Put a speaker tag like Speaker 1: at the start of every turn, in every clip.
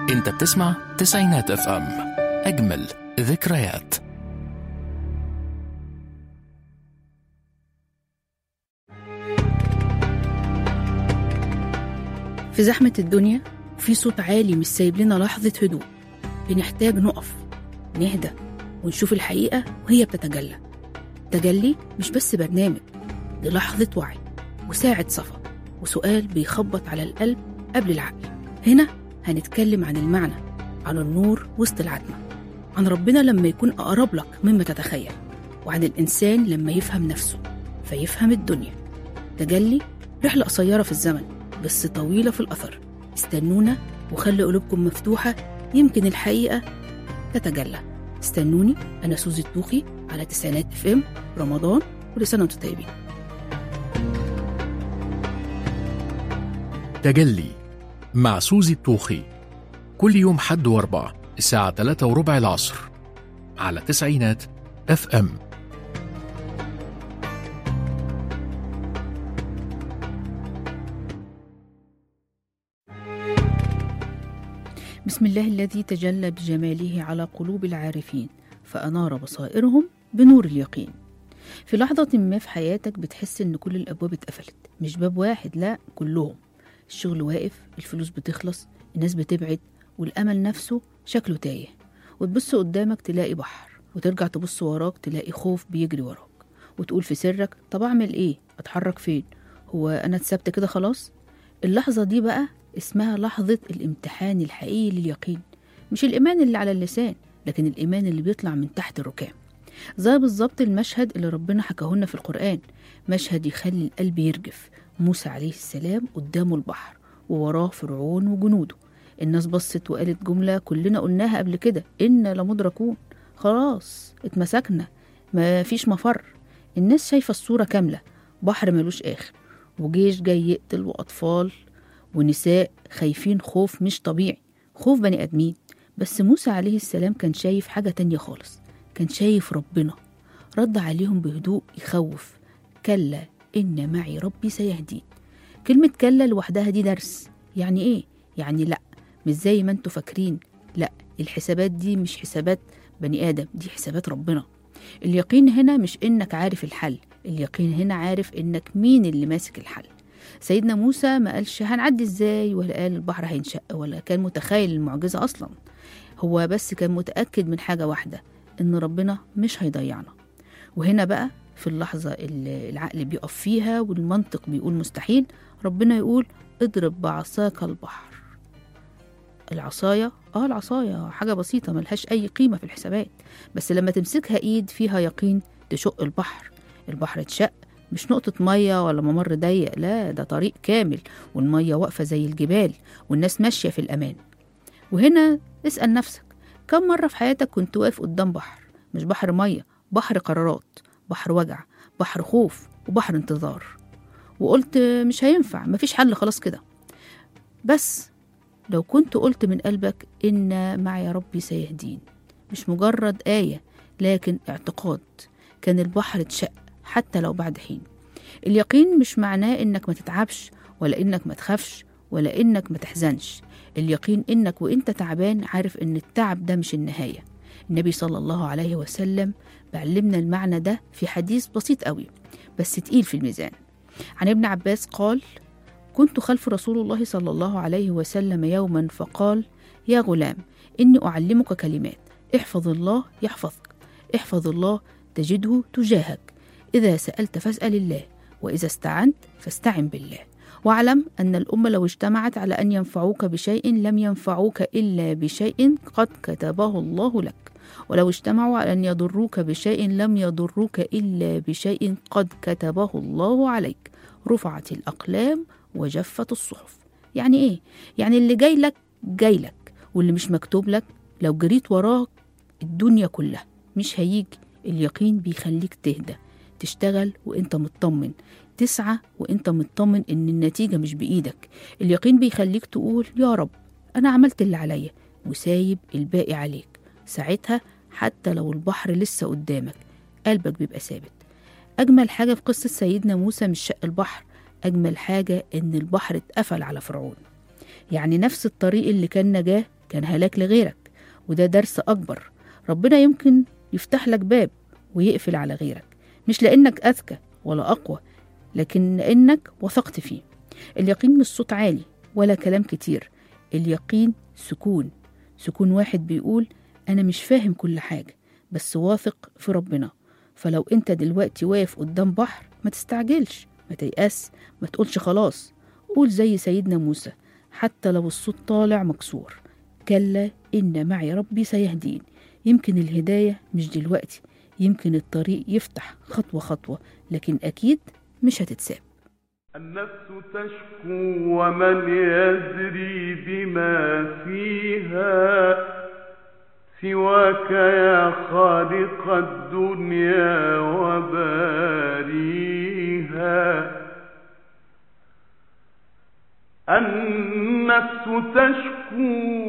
Speaker 1: انت بتسمع تسعينات اف ام اجمل ذكريات
Speaker 2: في زحمة الدنيا في صوت عالي مش سايب لنا لحظة هدوء بنحتاج نقف نهدى ونشوف الحقيقة وهي بتتجلى تجلي مش بس برنامج دي لحظة وعي وساعة صفا وسؤال بيخبط على القلب قبل العقل هنا هنتكلم عن المعنى عن النور وسط العتمة عن ربنا لما يكون أقرب لك مما تتخيل وعن الإنسان لما يفهم نفسه فيفهم الدنيا تجلي رحلة قصيرة في الزمن بس طويلة في الأثر استنونا وخلي قلوبكم مفتوحة يمكن الحقيقة تتجلى استنوني أنا سوزي الطوخي على تسعينات اف ام رمضان كل سنة وانتم طيبين
Speaker 1: تجلي مع سوزي الطوخي كل يوم حد واربع الساعة 3 وربع العصر على تسعينات اف ام
Speaker 2: بسم الله الذي تجلى بجماله على قلوب العارفين فأنار بصائرهم بنور اليقين في لحظة ما في حياتك بتحس إن كل الأبواب اتقفلت مش باب واحد لا كلهم الشغل واقف الفلوس بتخلص الناس بتبعد والأمل نفسه شكله تايه وتبص قدامك تلاقي بحر وترجع تبص وراك تلاقي خوف بيجري وراك وتقول في سرك طب أعمل إيه أتحرك فين هو أنا اتثبت كده خلاص اللحظة دي بقى اسمها لحظة الامتحان الحقيقي لليقين مش الإيمان اللي على اللسان لكن الإيمان اللي بيطلع من تحت الركام زي بالظبط المشهد اللي ربنا حكاهولنا في القرآن مشهد يخلي القلب يرجف موسى عليه السلام قدامه البحر ووراه فرعون وجنوده الناس بصت وقالت جملة كلنا قلناها قبل كده إنا لمدركون خلاص اتمسكنا ما فيش مفر الناس شايفة الصورة كاملة بحر ملوش آخر وجيش جاي يقتل وأطفال ونساء خايفين خوف مش طبيعي خوف بني آدمين بس موسى عليه السلام كان شايف حاجة تانية خالص كان شايف ربنا رد عليهم بهدوء يخوف كلا إن معي ربي سيهدين كلمة كلا لوحدها دي درس يعني إيه؟ يعني لأ مش زي ما انتوا فاكرين لأ الحسابات دي مش حسابات بني آدم دي حسابات ربنا اليقين هنا مش إنك عارف الحل اليقين هنا عارف إنك مين اللي ماسك الحل سيدنا موسى ما قالش هنعدي ازاي ولا قال البحر هينشق ولا كان متخيل المعجزة أصلا هو بس كان متأكد من حاجة واحدة إن ربنا مش هيضيعنا وهنا بقى في اللحظة اللي العقل بيقف فيها والمنطق بيقول مستحيل ربنا يقول اضرب بعصاك البحر العصاية اه العصاية حاجة بسيطة ملهاش أي قيمة في الحسابات بس لما تمسكها إيد فيها يقين تشق البحر البحر اتشق مش نقطة مية ولا ممر ضيق لا ده طريق كامل والمية واقفة زي الجبال والناس ماشية في الأمان وهنا اسأل نفسك كم مرة في حياتك كنت واقف قدام بحر مش بحر مية بحر قرارات بحر وجع بحر خوف وبحر انتظار وقلت مش هينفع مفيش حل خلاص كده بس لو كنت قلت من قلبك إن معي ربي سيهدين مش مجرد آية لكن اعتقاد كان البحر اتشق حتى لو بعد حين اليقين مش معناه إنك ما تتعبش ولا إنك ما تخافش ولا إنك ما تحزنش اليقين إنك وإنت تعبان عارف إن التعب ده مش النهاية النبي صلى الله عليه وسلم بعلمنا المعنى ده في حديث بسيط قوي بس تقيل في الميزان عن ابن عباس قال كنت خلف رسول الله صلى الله عليه وسلم يوما فقال يا غلام إني أعلمك كلمات احفظ الله يحفظك احفظ الله تجده تجاهك إذا سألت فاسأل الله وإذا استعنت فاستعن بالله واعلم أن الأمة لو اجتمعت على أن ينفعوك بشيء لم ينفعوك إلا بشيء قد كتبه الله لك ولو اجتمعوا على أن يضروك بشيء لم يضروك إلا بشيء قد كتبه الله عليك رفعت الأقلام وجفت الصحف يعني إيه؟ يعني اللي جاي لك جاي لك واللي مش مكتوب لك لو جريت وراه الدنيا كلها مش هيجي اليقين بيخليك تهدى تشتغل وانت مطمن تسعى وانت مطمن ان النتيجة مش بإيدك اليقين بيخليك تقول يا رب أنا عملت اللي عليا وسايب الباقي عليك ساعتها حتى لو البحر لسه قدامك قلبك بيبقى ثابت أجمل حاجة في قصة سيدنا موسى مش شق البحر أجمل حاجة إن البحر اتقفل على فرعون يعني نفس الطريق اللي كان نجاه كان هلاك لغيرك وده درس أكبر ربنا يمكن يفتح لك باب ويقفل على غيرك مش لأنك أذكى ولا أقوى لكن لأنك وثقت فيه اليقين مش صوت عالي ولا كلام كتير اليقين سكون سكون واحد بيقول أنا مش فاهم كل حاجة بس واثق في ربنا فلو أنت دلوقتي واقف قدام بحر ما تستعجلش ما تيأس ما تقولش خلاص قول زي سيدنا موسى حتى لو الصوت طالع مكسور كلا إن معي ربي سيهدين يمكن الهداية مش دلوقتي يمكن الطريق يفتح خطوة خطوة لكن أكيد مش هتتساب
Speaker 3: النفس تشكو ومن يدري بما فيها سواك يا خالق الدنيا وباريها النفس تشكو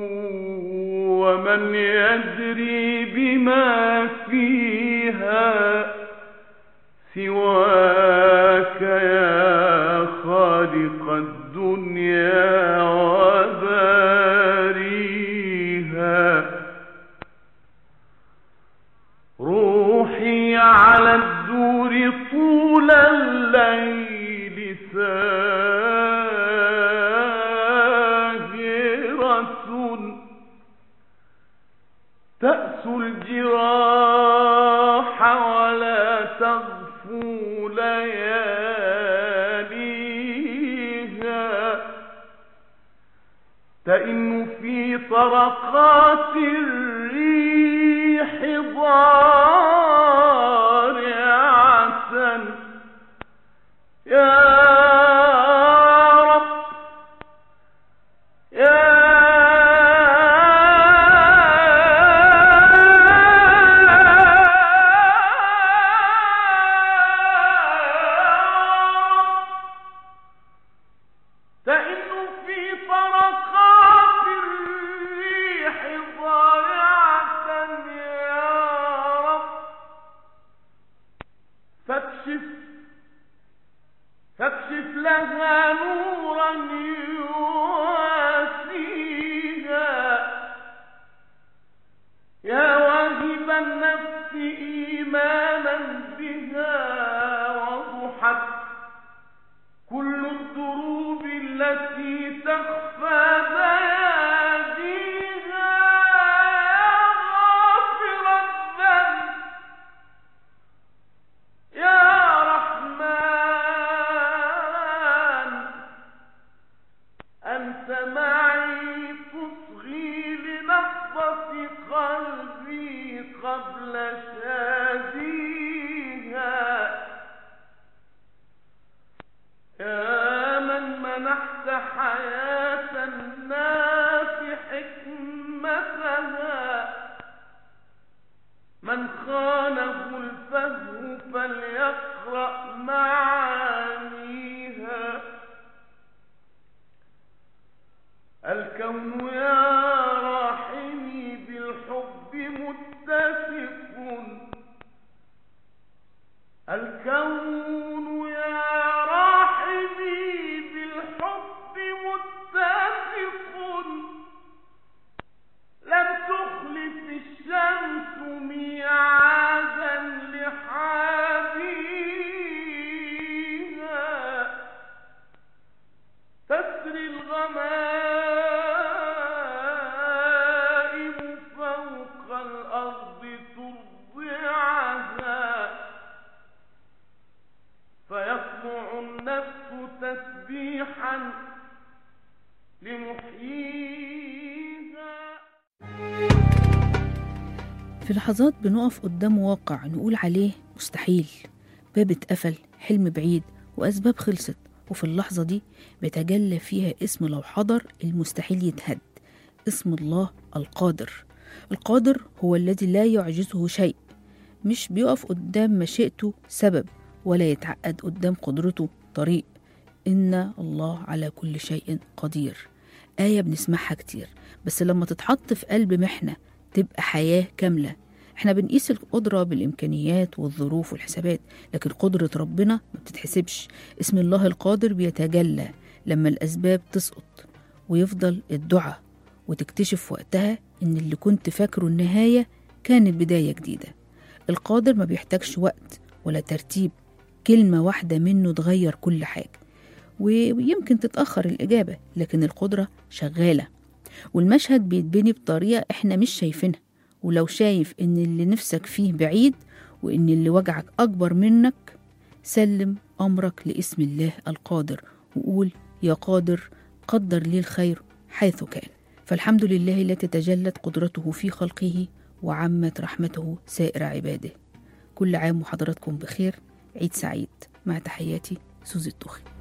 Speaker 3: ومن يدري بما فيها سواك يا خالق الدنيا وباريها روحي على الدور طول الليل ساهرة تأس الجراح ولا تغفو لياليها تئن في طرقات الريح ضارعة يا رب يا تئن في طرقات الريح ضارعة يا رب فاكشف فاكشف لها نورا يواسيها يا واهب النفس إيمانا بها وضحت كل الدروب التي تخفى بياديها يا غافر الذنب يا رحمن أنت معي تصغي لنبضة قلبي قبل شاديها يا من منحت حياة الناس حكمتها من خانه الفهم فليقرأ معانيها الكون يا راحمي بالحب متسق الكون يا راحمي بالحب متسق لم تخلف الشمس ميعادا لحاديها تسري الغمائم فوق الأرض ترضعها فيطلع النفس تسبيحا لمحييها
Speaker 2: في لحظات بنقف قدام واقع نقول عليه مستحيل باب اتقفل حلم بعيد وأسباب خلصت وفي اللحظة دي بيتجلى فيها اسم لو حضر المستحيل يتهد اسم الله القادر القادر هو الذي لا يعجزه شيء مش بيقف قدام مشيئته سبب ولا يتعقد قدام قدرته طريق إن الله على كل شيء قدير آية بنسمعها كتير بس لما تتحط في قلب محنة تبقى حياة كاملة احنا بنقيس القدرة بالإمكانيات والظروف والحسابات لكن قدرة ربنا ما بتتحسبش اسم الله القادر بيتجلى لما الأسباب تسقط ويفضل الدعاء وتكتشف وقتها إن اللي كنت فاكره النهاية كانت بداية جديدة القادر ما بيحتاجش وقت ولا ترتيب كلمة واحدة منه تغير كل حاجة ويمكن تتأخر الإجابة لكن القدرة شغالة والمشهد بيتبني بطريقة إحنا مش شايفينها ولو شايف إن اللي نفسك فيه بعيد وإن اللي وجعك أكبر منك سلم أمرك لاسم الله القادر وقول يا قادر قدر لي الخير حيث كان فالحمد لله التي تجلت قدرته في خلقه وعمت رحمته سائر عباده كل عام وحضراتكم بخير عيد سعيد مع تحياتي سوزي الطوخي